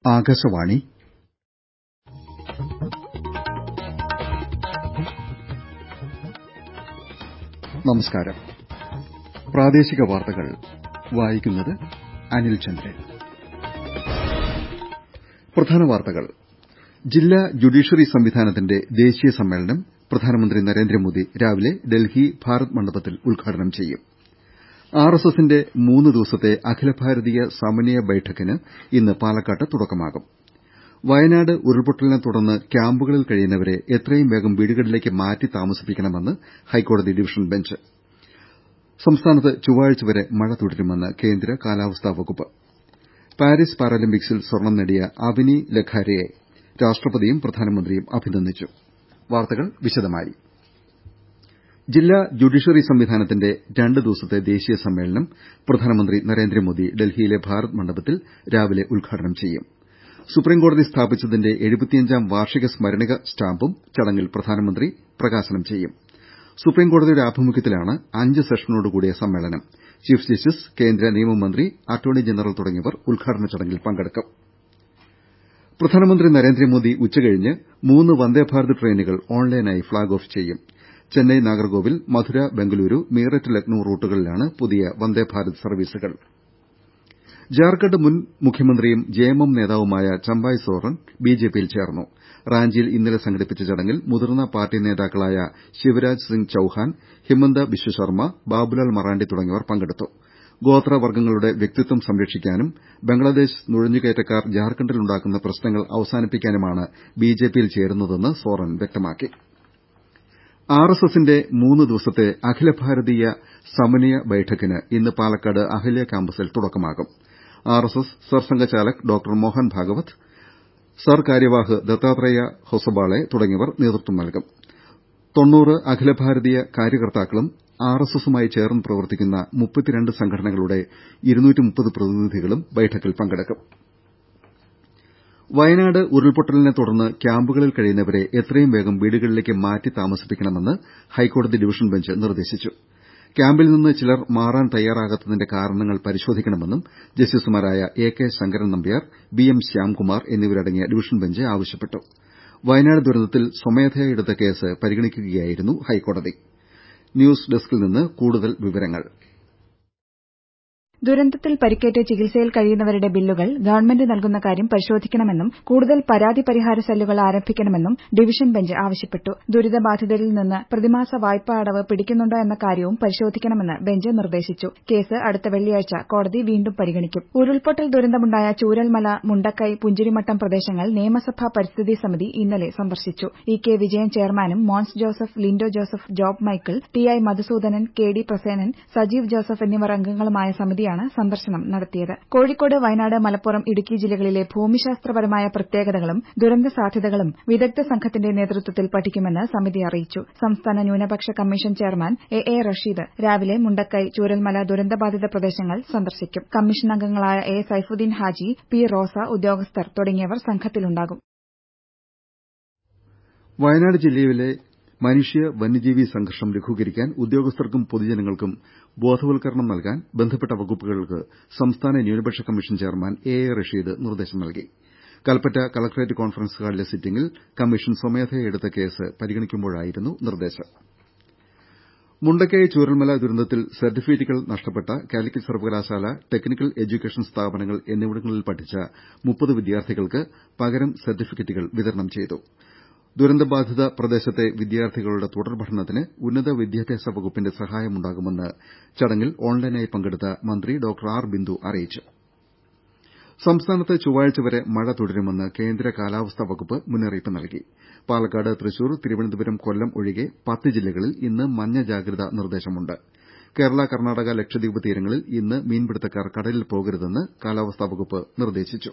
ആകാശവാണി നമസ്കാരം പ്രാദേശിക വാർത്തകൾ വായിക്കുന്നത് അനിൽ ചന്ദ്രൻ പ്രധാന വാർത്തകൾ ജില്ലാ ജുഡീഷ്യറി സംവിധാനത്തിന്റെ ദേശീയ സമ്മേളനം പ്രധാനമന്ത്രി നരേന്ദ്രമോദി രാവിലെ ഡൽഹി ഭാരത് മണ്ഡപത്തിൽ ഉദ്ഘാടനം ചെയ്യും ആർഎസ്എസിന്റെ മൂന്ന് ദിവസത്തെ അഖില ഭാരതീയ സമന്വയ ബൈഠക്കിന് ഇന്ന് പാലക്കാട്ട് തുടക്കമാകും വയനാട് ഉരുൾപൊട്ടലിനെ തുടർന്ന് ക്യാമ്പുകളിൽ കഴിയുന്നവരെ എത്രയും വേഗം വീടുകളിലേക്ക് മാറ്റി താമസിപ്പിക്കണമെന്ന് ഹൈക്കോടതി ഡിവിഷൻ ബെഞ്ച് സംസ്ഥാനത്ത് ചൊവ്വാഴ്ച വരെ മഴ തുടരുമെന്ന് കേന്ദ്ര കാലാവസ്ഥാ വകുപ്പ് പാരീസ് പാരാലിമ്പിക്സിൽ സ്വർണം നേടിയ അവിനി ലഖാരയെ രാഷ്ട്രപതിയും പ്രധാനമന്ത്രിയും അഭിനന്ദിച്ചു വാർത്തകൾ വിശദമായി ജില്ലാ ജുഡീഷ്യറി സംവിധാനത്തിന്റെ രണ്ട് ദിവസത്തെ ദേശീയ സമ്മേളനം പ്രധാനമന്ത്രി നരേന്ദ്രമോദി ഡൽഹിയിലെ ഭാരത് മണ്ഡപത്തിൽ രാവിലെ ഉദ്ഘാടനം ചെയ്യും സുപ്രീംകോടതി സ്ഥാപിച്ചതിന്റെ എഴുപത്തിയഞ്ചാം വാർഷിക സ്മരണിക സ്റ്റാമ്പും ചടങ്ങിൽ പ്രധാനമന്ത്രി പ്രകാശനം ചെയ്യും സുപ്രീംകോടതിയുടെ ആഭിമുഖ്യത്തിലാണ് അഞ്ച് സെഷനോട് കൂടിയ സമ്മേളനം ചീഫ് ജസ്റ്റിസ് കേന്ദ്ര നിയമമന്ത്രി അറ്റോർണി ജനറൽ തുടങ്ങിയവർ ഉദ്ഘാടന ചടങ്ങിൽ പങ്കെടുക്കും പ്രധാനമന്ത്രി നരേന്ദ്രമോദി ഉച്ചകഴിഞ്ഞ് മൂന്ന് വന്ദേഭാരത് ട്രെയിനുകൾ ഓൺലൈനായി ഫ്ളാഗ് ഓഫ് ചെയ്യും ചെന്നൈ നാഗർകോവിൽ മധുര ബംഗലൂരു മീററ്റ് ലക്നൌ റൂട്ടുകളിലാണ് പുതിയ വന്ദേഭാരത് സർവീസുകൾ ജാർഖണ്ഡ് മുൻ മുഖ്യമന്ത്രിയും ജെഎംഎം നേതാവുമായ ചമ്പായ് സോറൻ ബിജെപിയിൽ ചേർന്നു റാഞ്ചിയിൽ ഇന്നലെ സംഘടിപ്പിച്ച ചടങ്ങിൽ മുതിർന്ന പാർട്ടി നേതാക്കളായ ശിവരാജ് സിംഗ് ചൌഹാൻ ഹിമന്ത ബിശ്വ ശർമ്മ ബാബുലാൽ മറാണ്ടി തുടങ്ങിയവർ പങ്കെടുത്തു ഗോത്രവർഗ്ഗങ്ങളുടെ വ്യക്തിത്വം സംരക്ഷിക്കാനും ബംഗ്ലാദേശ് നുഴഞ്ഞുകയറ്റക്കാർ ജാർഖണ്ഡിലുണ്ടാക്കുന്ന പ്രശ്നങ്ങൾ അവസാനിപ്പിക്കാനുമാണ് ബിജെപിയിൽ ചേരുന്നതെന്ന് സോറൻ വ്യക്തമാക്കി ആർഎസ്എസിന്റെ മൂന്ന് ദിവസത്തെ അഖില ഭാരതീയ സമന്വയ ബൈഠക്കിന് ഇന്ന് പാലക്കാട് അഹല്യ ക്യാമ്പസിൽ തുടക്കമാകും ആർഎസ്എസ് സർസംഘചാലക് ഡോക്ടർ മോഹൻ ഭാഗവത് സർ കാര്യവാഹ് ദത്താത്രേയ ഹൊസബാളെ തുടങ്ങിയവർ നേതൃത്വം നൽകും തൊണ്ണൂറ് അഖില ഭാരതീയ കാര്യകർത്താക്കളും ആർഎസ്എസുമായി ചേർന്ന് പ്രവർത്തിക്കുന്ന മുപ്പത്തിരണ്ട് സംഘടനകളുടെ പ്രതിനിധികളും ബൈഠക്കിൽ പങ്കെടുക്കും വയനാട് ഉരുൾപൊട്ടലിനെ തുടർന്ന് ക്യാമ്പുകളിൽ കഴിയുന്നവരെ എത്രയും വേഗം വീടുകളിലേക്ക് മാറ്റി താമസിപ്പിക്കണമെന്ന് ഹൈക്കോടതി ഡിവിഷൻ ബെഞ്ച് നിർദ്ദേശിച്ചു ക്യാമ്പിൽ നിന്ന് ചിലർ മാറാൻ തയ്യാറാകാത്തതിന്റെ കാരണങ്ങൾ പരിശോധിക്കണമെന്നും ജസ്റ്റിസുമാരായ A K Sankaran Nambiar B M Shyamkumar എന്നിവരടങ്ങിയ ഡിവിഷൻ ബെഞ്ച് ആവശ്യപ്പെട്ടു വയനാട് ദുരന്തത്തിൽ സ്വമേധയാ എടുത്ത കേസ് പരിഗണിക്കുകയായിരുന്നു ഹൈക്കോടതി ന്യൂസ് ഡെസ്കിൽ നിന്ന് കൂടുതൽ വിവരങ്ങൾ ദുരന്തത്തിൽ പരിക്കേറ്റ് ചികിത്സയിൽ കഴിയുന്നവരുടെ ബില്ലുകൾ ഗവൺമെന്റ് നൽകുന്ന കാര്യം പരിശോധിക്കണമെന്നും കൂടുതൽ പരാതി പരിഹാര സെല്ലുകൾ ആരംഭിക്കണമെന്നും ഡിവിഷൻ ബെഞ്ച് ആവശ്യപ്പെട്ടു ദുരിതബാധിതരിൽ നിന്ന് പ്രതിമാസ വായ്പാ അടവ് പിടിക്കുന്നുണ്ടോ എന്ന കാര്യവും പരിശോധിക്കണമെന്ന് ബെഞ്ച് നിർദ്ദേശിച്ചു കേസ് അടുത്ത വെള്ളിയാഴ്ച കോടതി വീണ്ടും പരിഗണിക്കും ഉരുൾപൊട്ടൽ ദുരന്തമുണ്ടായ ചൂരൽമല മുണ്ടക്കൈ പുഞ്ചിരിമട്ടം പ്രദേശങ്ങൾ നിയമസഭാ പരിസ്ഥിതി സമിതി ഇന്നലെ സന്ദർശിച്ചു ഇ കെ വിജയൻ ചെയർമാനും Mons Joseph Lindo Joseph Job Michael T I Madhusoodanan K D Prasenan Sajeev Joseph എന്നിവർ അംഗങ്ങളുമായ സമിതിയാണ് സന്ദർശനം നടത്തിയത് കോഴിക്കോട് വയനാട് മലപ്പുറം ഇടുക്കി ജില്ലകളിലെ ഭൂമിശാസ്ത്രപരമായ പ്രത്യേകതകളും ദുരന്ത സാധ്യതകളും വിദഗ്ധ സംഘത്തിന്റെ നേതൃത്വത്തിൽ പഠിക്കുമെന്ന് സമിതി അറിയിച്ചു സംസ്ഥാന ന്യൂനപക്ഷ commission chairman A A Rasheed രാവിലെ മുണ്ടക്കൈ ചൂരൽമല ദുരന്തബാധിത പ്രദേശങ്ങൾ സന്ദർശിക്കും കമ്മീഷൻ അംഗങ്ങളായ എ സൈഫുദ്ദീൻ ഹാജി പി റോസ ഉദ്യോഗസ്ഥർ തുടങ്ങിയവർ സംഘത്തിലുണ്ടാകും വയനാട് ജില്ലയിലെ മനുഷ്യ വന്യജീവി സംഘർഷം ലഘൂകരിക്കാൻ ഉദ്യോഗസ്ഥർക്കും പൊതുജനങ്ങൾക്കും ബോധവൽക്കരണം നൽകാൻ ബന്ധപ്പെട്ട വകുപ്പുകൾക്ക് സംസ്ഥാന ന്യൂനപക്ഷ commission chairman A A Rasheed നിർദ്ദേശം നൽകി കൽപ്പറ്റ കലക്ടറേറ്റ് കോൺഫറൻസ് ഹാളിലെ സിറ്റിംഗിൽ കമ്മീഷൻ സ്വമേധയാ എടുത്ത കേസ് പരിഗണിക്കുമ്പോഴായിരുന്നു നിർദ്ദേശം മുണ്ടക്കൈ ചൂരൽമല ദുരന്തത്തിൽ സർട്ടിഫിക്കറ്റുകൾ നഷ്ടപ്പെട്ട കാലിക്കറ്റ് സർവകലാശാല ടെക്നിക്കൽ എഡ്യൂക്കേഷൻ സ്ഥാപനങ്ങൾ എന്നിവിടങ്ങളിൽ പഠിച്ച മുപ്പത് വിദ്യാർത്ഥികൾക്ക് പകരം സർട്ടിഫിക്കറ്റുകൾ വിതരണം ചെയ്തു ദുരന്തബാധിത പ്രദേശത്തെ വിദ്യാർത്ഥികളുടെ തുടർ പഠനത്തിന് ഉന്നത വിദ്യാഭ്യാസ വകുപ്പിന്റെ സഹായമുണ്ടാകുമെന്ന് ചടങ്ങിൽ ഓൺലൈനായി പങ്കെടുത്ത മന്ത്രി ഡോക്ടർ ആർ ബിന്ദു അറിയിച്ചു സംസ്ഥാനത്ത് ചൊവ്വാഴ്ച വരെ മഴ തുടരുമെന്ന് കേന്ദ്ര കാലാവസ്ഥാ വകുപ്പ് മുന്നറിയിപ്പ് നൽകി പാലക്കാട് തൃശൂർ തിരുവനന്തപുരം കൊല്ലം ഒഴികെ പത്ത് ജില്ലകളിൽ ഇന്ന് മഞ്ഞ ജാഗ്രതാ നിർദ്ദേശമുണ്ട് കേരള കർണാടക ലക്ഷദ്വീപ് തീരങ്ങളിൽ ഇന്ന് മീൻപിടുത്തക്കാർ കടലിൽ പോകരുതെന്ന് കാലാവസ്ഥാ വകുപ്പ് നിർദ്ദേശിച്ചു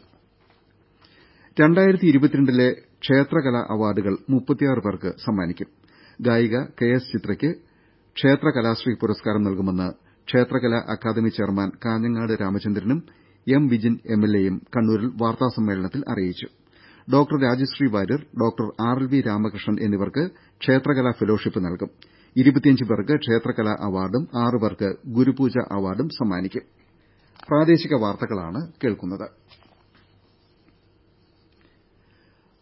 ലെ ക്ഷേത്രകലാ അവാർഡുകൾ പേർക്ക് സമ്മാനിക്കും ഗായിക കെ എസ് ചിത്രയ്ക്ക് ക്ഷേത്ര കലാശ്രീ പുരസ്കാരം നൽകുമെന്ന് ക്ഷേത്രകലാ അക്കാദമി ചെയർമാൻ കാഞ്ഞങ്ങാട് രാമചന്ദ്രനും എം വിജിൻ എംഎൽഎയും കണ്ണൂരിൽ വാർത്താസമ്മേളനത്തിൽ അറിയിച്ചു doctor Rajashree Warrier doctor R L V Ramakrishnan എന്നിവർക്ക് ക്ഷേത്രകലാ ഫെലോഷിപ്പ് നൽകും പേർക്ക് ക്ഷേത്രകലാ അവാർഡും ആറ് പേർക്ക് ഗുരുപൂജ അവാർഡും സമ്മാനിക്കും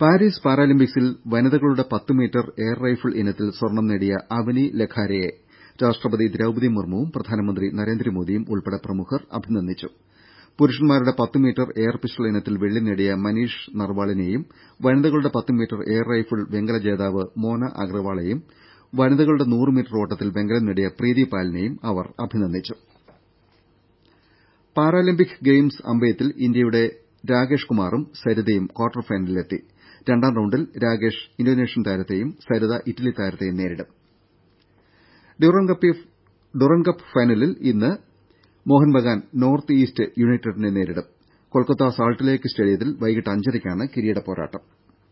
പാരീസ് പാരാലിമ്പിക്സിൽ വനിതകളുടെ പത്ത് മീറ്റർ എയർ റൈഫിൾ ഇനത്തിൽ സ്വർണം നേടിയ അവനി ലഖാരെയെ രാഷ്ട്രപതി ദ്രൌപതി മുർമുവും പ്രധാനമന്ത്രി നരേന്ദ്രമോദിയും ഉൾപ്പെടെ പ്രമുഖർ അഭിനന്ദിച്ചു പുരുഷന്മാരുടെ പത്ത് മീറ്റർ എയർ പിസ്റ്റൾ ഇനത്തിൽ വെള്ളി നേടിയ മനീഷ് നർവാളിനെയും വനിതകളുടെ പത്ത് മീറ്റർ എയർ റൈഫിൾ വെങ്കല ജേതാവ് മോന അഗർവാളെയും വനിതകളുടെ നൂറ് മീറ്റർ ഓട്ടത്തിൽ വെങ്കലം നേടിയ പ്രീതി പാലിനെയും അവർ അഭിനന്ദിച്ചു പാരാലിമ്പിക് ഗെയിംസ് അമ്പെയ്ത്തിൽ ഇന്ത്യയുടെ രാകേഷ് കുമാറും സരിതയും ക്വാർട്ടർ ഫൈനലിലെത്തി രണ്ടാം റൌണ്ടിൽ രാകേഷ് ഇന്തോനേഷ്യൻ താരത്തെയും സരിത ഇറ്റലി താരത്തെയും നേരിടും ഡ്യൂറന്റ് കപ്പ് ഫൈനലിൽ ഇന്ന് മോഹൻ ബഗാൻ നോർത്ത് ഈസ്റ്റ് യുണൈറ്റഡിനെ നേരിടും കൊൽക്കത്ത സാൾട്ട് ലേക്ക് സ്റ്റേഡിയത്തിൽ വൈകിട്ട് അഞ്ചരയ്ക്കാണ് കിരീട പോരാട്ടം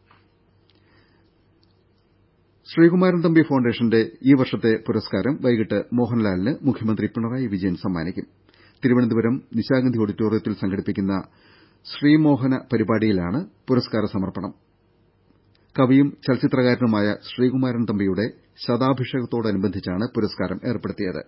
ശ്രീകുമാരൻ തമ്പി ഫൌണ്ടേഷന്റെ ഈ വർഷത്തെ പുരസ്കാരം വൈകിട്ട് മോഹൻലാലിന് മുഖ്യമന്ത്രി പിണറായി വിജയൻ സമ്മാനിക്കും തിരുവനന്തപുരം നിശാഗന്ധി ഓഡിറ്റോറിയത്തിൽ സംഘടിപ്പിക്കുന്ന ശ്രീമോഹന പരിപാടിയിലാണ് പുരസ്കാര സമർപ്പണം കവിയും ചലച്ചിത്രകാരനുമായ ശ്രീകുമാരൻ തമ്പിയുടെ ശതാഭിഷേകത്തോടനുബന്ധിച്ചാണ് പുരസ്കാരം ഏർപ്പെടുത്തിയത്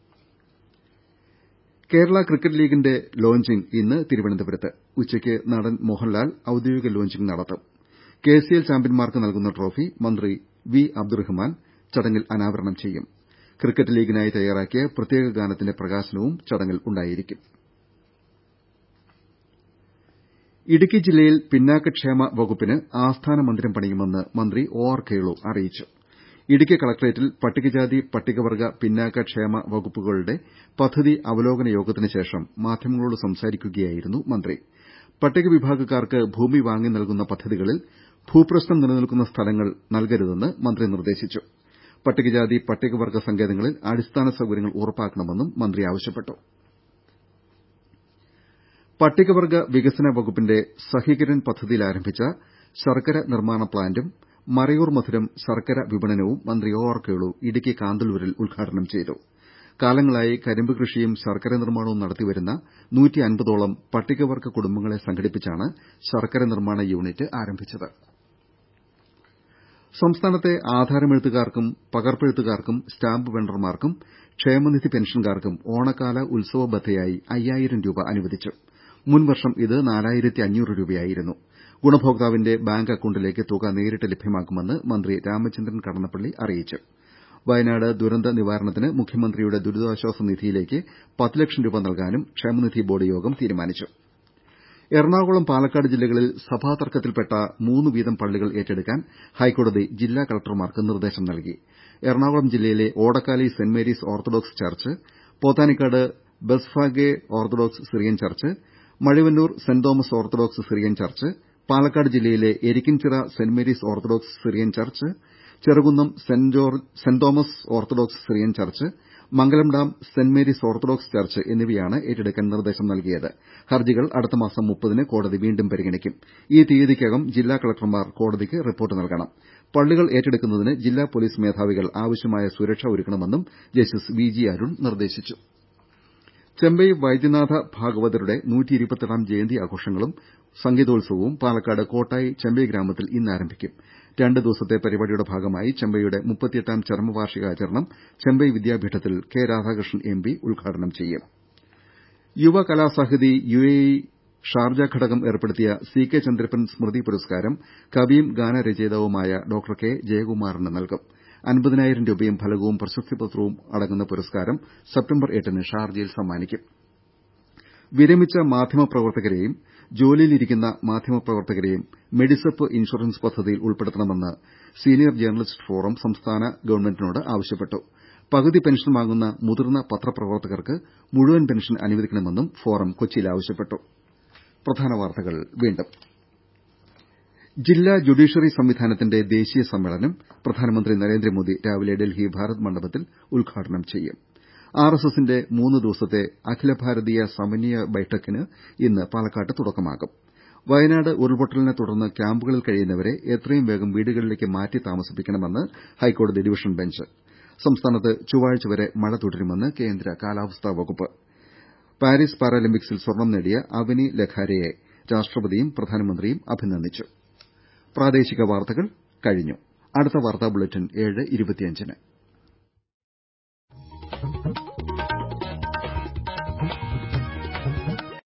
കേരള ക്രിക്കറ്റ് ലീഗിന്റെ ലോഞ്ചിംഗ് ഇന്ന് തിരുവനന്തപുരത്ത് ഉച്ചയ്ക്ക് നടൻ മോഹൻലാൽ ഔദ്യോഗിക ലോഞ്ചിംഗ് നടത്തും കെസിഎൽ ചാമ്പ്യന്മാർക്ക് നൽകുന്ന ട്രോഫി മന്ത്രി വി അബ്ദുറഹ്മാൻ ചടങ്ങിൽ അനാവരണം ചെയ്യും ക്രിക്കറ്റ് ലീഗിനായി തയ്യാറാക്കിയ പ്രത്യേക ഗാനത്തിന്റെ പ്രകാശനവും ചടങ്ങിൽ ഉണ്ടായിരിക്കും ഇടുക്കി ജില്ലയിൽ പിന്നാക്കക്ഷേമ വകുപ്പിന് ആസ്ഥാന മന്ദിരം പണിയുമെന്ന് മന്ത്രി ഒ ആർ കേളു അറിയിച്ചു ഇടുക്കി കളക്ടറേറ്റിൽ പട്ടികജാതി പട്ടികവർഗ പിന്നാക്ക ക്ഷേമ വകുപ്പുകളുടെ പദ്ധതി അവലോകന യോഗത്തിന് ശേഷം മാധ്യമങ്ങളോട് സംസാരിക്കുകയായിരുന്നു മന്ത്രി പട്ടിക വിഭാഗക്കാർക്ക് ഭൂമി വാങ്ങി നൽകുന്ന പദ്ധതികളിൽ ഭൂപ്രശ്നം നിലനിൽക്കുന്ന സ്ഥലങ്ങൾ നൽകരുതെന്ന് മന്ത്രി നിർദ്ദേശിച്ചു പട്ടികജാതി പട്ടികവർഗ സങ്കേതങ്ങളിൽ അടിസ്ഥാന സൌകര്യങ്ങൾ ഉറപ്പാക്കണമെന്നും മന്ത്രി ആവശ്യപ്പെട്ടു പട്ടികവർഗ വികസന വകുപ്പിന്റെ സഹികരൻ പദ്ധതിയിൽ ആരംഭിച്ച ശർക്കര നിർമ്മാണ പ്ലാന്റും മറയൂർ മധുരം ശർക്കര വിപണനവും മന്ത്രി ഒ ആർ കേളു ഇടുക്കി കാന്തല്ലൂരിൽ ഉദ്ഘാടനം ചെയ്തു കാലങ്ങളായി കരിമ്പ് കൃഷിയും ശർക്കര നിർമ്മാണവും നടത്തിവരുന്ന ഓളം പട്ടികവർഗ കുടുംബങ്ങളെ സംഘടിപ്പിച്ചാണ് ശർക്കര നിർമ്മാണ യൂണിറ്റ് ആരംഭിച്ചത് സംസ്ഥാനത്തെ ആധാരമെഴുത്തുകാർക്കും പകർപ്പെഴുത്തുകാർക്കും സ്റ്റാമ്പ് വെണ്ടർമാർക്കും ക്ഷേമനിധി പെൻഷൻകാർക്കും ഓണക്കാല ഉത്സവ ബത്തയായി അയ്യായിരം രൂപ അനുവദിച്ചു മുൻവർഷം ഇത് രൂപയായിരുന്നു ഗുണഭോക്താവിന്റെ ബാങ്ക് അക്കൌണ്ടിലേക്ക് തുക നേരിട്ട് ലഭ്യമാക്കുമെന്ന് മന്ത്രി രാമചന്ദ്രൻ കടന്നപ്പള്ളി അറിയിച്ചു വയനാട് ദുരന്ത നിവാരണത്തിന് മുഖ്യമന്ത്രിയുടെ ദുരിതാശ്വാസ നിധിയിലേക്ക് പത്ത് ലക്ഷം രൂപ നൽകാനും ക്ഷേമനിധി ബോർഡ് യോഗം തീരുമാനിച്ചു എറണാകുളം പാലക്കാട് ജില്ലകളിൽ സഭാ തർക്കത്തിൽപ്പെട്ട മൂന്ന് വീതം പള്ളികൾ ഏറ്റെടുക്കാൻ ഹൈക്കോടതി ജില്ലാ കലക്ടർമാർക്ക് നിർദ്ദേശം നൽകി എറണാകുളം ജില്ലയിലെ Odakkali saint Mary's orthodox church Pothanicad Bethphage orthodox Syrian church Mazhuvannoor saint Thomas orthodox Syrian church Palakkad ജില്ലയിലെ Erikkinchira saint Mary's orthodox Syrian church Cherukunnam saint Thomas orthodox Syrian church Mangalam dam saint Mary's orthodox church എന്നിവയാണ് ഏറ്റെടുക്കാൻ നിർദ്ദേശം നൽകിയത് ഹർജികൾ അടുത്ത മാസം മുപ്പതിന് കോടതി വീണ്ടും പരിഗണിക്കും ഈ തീയതിക്കകം ജില്ലാ കലക്ടർമാർ കോടതിക്ക് റിപ്പോർട്ട് നൽകണം പള്ളികൾ ഏറ്റെടുക്കുന്നതിന് ജില്ലാ പൊലീസ് മേധാവികൾ ആവശ്യമായ സുരക്ഷ ഒരുക്കണമെന്നും ജസ്റ്റിസ് വി ജി അരുൺ നിർദ്ദേശിച്ചു ചെമ്പൈ വൈദ്യനാഥ ഭാഗവതരുടെ ാം ജയന്തി ആഘോഷങ്ങളും സംഗീതോത്സവവും പാലക്കാട് കോട്ടായി ചെമ്പൈ ഗ്രാമത്തിൽ ഇന്ന് ആരംഭിക്കും രണ്ട് ദിവസത്തെ പരിപാടിയുടെ ഭാഗമായി ചെമ്പൈയുടെ മുപ്പത്തിയെട്ടാം ചരമവാർഷികാചരണം ചെമ്പൈ വിദ്യാപീഠത്തിൽ കെ രാധാകൃഷ്ണൻ എം പി ഉദ്ഘാടനം ചെയ്യും Yuva Kalasahithi U A E Sharjah ഘടകം ഏർപ്പെടുത്തിയ സി കെ ചന്ദ്രപ്പൻ സ്മൃതി പുരസ്കാരം കവിയും ഗാനരചയിതാവുമായ ഡോക്ടർ കെ ജയകുമാറിന് നൽകും അൻപതിനായിരം രൂപയും ഫലകവും പ്രശസ്തിപത്രവും അടങ്ങുന്ന പുരസ്കാരം സെപ്റ്റംബർ എട്ടിന് ഷാർജയിൽ സമ്മാനിക്കും വിരമിച്ച മാധ്യമപ്രവർത്തകരെയും ജോലിയിലിരിക്കുന്ന മാധ്യമപ്രവർത്തകരെയും മെഡിസെപ്പ് ഇൻഷുറൻസ് പദ്ധതിയിൽ ഉൾപ്പെടുത്തണമെന്ന് സീനിയർ ജേർണലിസ്റ്റ് ഫോറം സംസ്ഥാന ഗവൺമെന്റിനോട് ആവശ്യപ്പെട്ടു പകുതി പെൻഷൻ വാങ്ങുന്ന മുതിർന്ന പത്രപ്രവർത്തകർക്ക് മുഴുവൻ പെൻഷൻ അനുവദിക്കണമെന്നും ഫോറം കൊച്ചിയിൽ ആവശ്യപ്പെട്ടു ജില്ലാ ജുഡീഷ്യറി സംവിധാനത്തിന്റെ ദേശീയ സമ്മേളനം പ്രധാനമന്ത്രി നരേന്ദ്രമോദി രാവിലെ ഡൽഹി ഭാരത് മണ്ഡപത്തിൽ ഉദ്ഘാടനം ചെയ്യും ആർഎസ്എസിന്റെ മൂന്ന് ദിവസത്തെ അഖില ഭാരതീയ സമന്വയ ബൈഠക്കിന് ഇന്ന് പാലക്കാട്ട് തുടക്കമാകും വയനാട് ഉരുൾപൊട്ടലിനെ തുടർന്ന് ക്യാമ്പുകളിൽ കഴിയുന്നവരെ എത്രയും വേഗം വീടുകളിലേക്ക് മാറ്റി താമസിപ്പിക്കണമെന്ന് ഹൈക്കോടതി ഡിവിഷൻ ബെഞ്ച് സംസ്ഥാനത്ത് ചൊവ്വാഴ്ച വരെ മഴ തുടരുമെന്ന് കേന്ദ്ര കാലാവസ്ഥാ വകുപ്പ് പാരീസ് പാരാലിമ്പിക്സിൽ സ്വർണം നേടിയ അവനി ലഖാരെയെ രാഷ്ട്രപതിയും പ്രധാനമന്ത്രിയും അഭിനന്ദിച്ചു അടുത്ത വാർത്താ ബുള്ളറ്റിൻ ഏഴ് ഇരുപത്തിയഞ്ചിന്